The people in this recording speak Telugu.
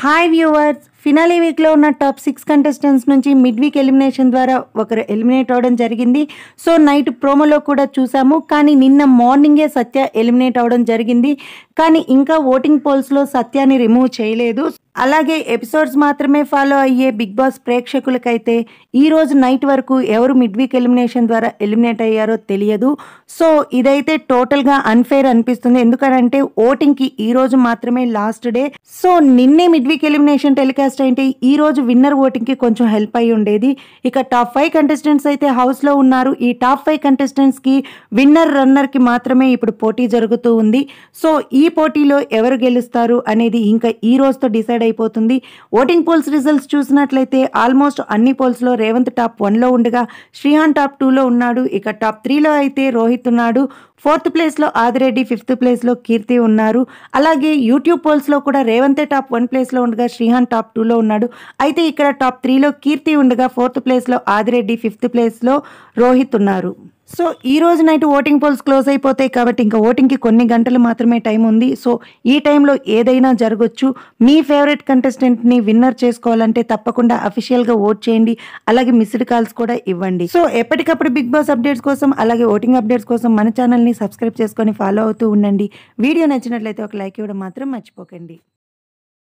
హాయ్ వ్యూవర్స్ ఫినాలీ వీక్లో ఉన్న టాప్ సిక్స్ కంటెస్టెంట్స్ నుంచి మిడ్ వీక్ ఎలిమినేషన్ ద్వారా ఒకరు ఎలిమినేట్ అవ్వడం జరిగింది సో నైట్ ప్రోమోలో కూడా చూసాము కానీ నిన్న మార్నింగే సత్య ఎలిమినేట్ అవ్వడం జరిగింది కానీ ఇంకా ఓటింగ్ పోల్స్లో సత్యాన్ని రిమూవ్ చేయలేదు అలాగే ఎపిసోడ్స్ మాత్రమే ఫాలో అయ్యే బిగ్ బాస్ ప్రేక్షకులకైతే ఈ రోజు నైట్ వరకు ఎవరు మిడ్ వీక్ ఎలిమినేషన్ ద్వారా ఎలిమినేట్ అయ్యారో తెలియదు సో ఇదైతే టోటల్గా అన్ఫేర్ అనిపిస్తుంది ఎందుకంటే ఓటింగ్కి ఈ రోజు మాత్రమే లాస్ట్ డే సో నిన్నే మిడ్ వీక్ ఎలిమినేషన్ టెలికాస్ట్ అయితే ఈ రోజు విన్నర్ ఓటింగ్కి కొంచెం హెల్ప్ అయి ఉండేది ఇక టాప్ ఫైవ్ కంటెస్టెంట్స్ అయితే హౌస్లో ఉన్నారు ఈ టాప్ ఫైవ్ కంటెస్టెంట్స్కి విన్నర్ రన్నర్కి మాత్రమే ఇప్పుడు పోటీ జరుగుతూ ఉంది సో ఈ పోటీలో ఎవరు గెలుస్తారు అనేది ఇంకా ఈ రోజుతో డిసైడ్ అయిపోతుంది ఓటింగ్ పోల్స్ రిజల్ట్స్ చూసినట్లయితే ఆల్మోస్ట్ అన్ని పోల్స్లో రేవంత్ టాప్ వన్లో ఉండగా శ్రీహాన్ టాప్ టూలో ఉన్నాడు ఇక టాప్ త్రీలో అయితే రోహిత్ ఉన్నాడు ఫోర్త్ ప్లేస్లో ఆదిరెడ్డి ఫిఫ్త్ ప్లేస్లో కీర్తి ఉన్నారు అలాగే యూట్యూబ్ పోల్స్లో కూడా రేవంతే టాప్ వన్ ప్లేస్లో ఉండగా శ్రీహాన్ టాప్ టూలో ఉన్నాడు అయితే ఇక్కడ టాప్ త్రీలో కీర్తి ఉండగా ఫోర్త్ ప్లేస్లో ఆదిరెడ్డి ఫిఫ్త్ ప్లేస్లో రోహిత్ ఉన్నారు సో ఈ రోజు నైట్ ఓటింగ్ పోల్స్ క్లోజ్ అయిపోతాయి కాబట్టి ఇంకా ఓటింగ్కి కొన్ని గంటలు మాత్రమే టైం ఉంది సో ఈ టైంలో ఏదైనా జరగచ్చు మీ ఫేవరెట్ కంటెస్టెంట్ని విన్నర్ చేసుకోవాలంటే తప్పకుండా అఫీషియల్గా ఓట్ చేయండి అలాగే మిస్డ్ కాల్స్ కూడా ఇవ్వండి సో ఎప్పటికప్పుడు బిగ్ బాస్ అప్డేట్స్ కోసం అలాగే ఓటింగ్ అప్డేట్స్ కోసం మన ఛానల్ని సబ్స్క్రైబ్ చేసుకొని ఫాలో అవుతూ ఉండండి వీడియో నచ్చినట్లయితే ఒక లైక్ ఇవ్వడం మాత్రం మర్చిపోకండి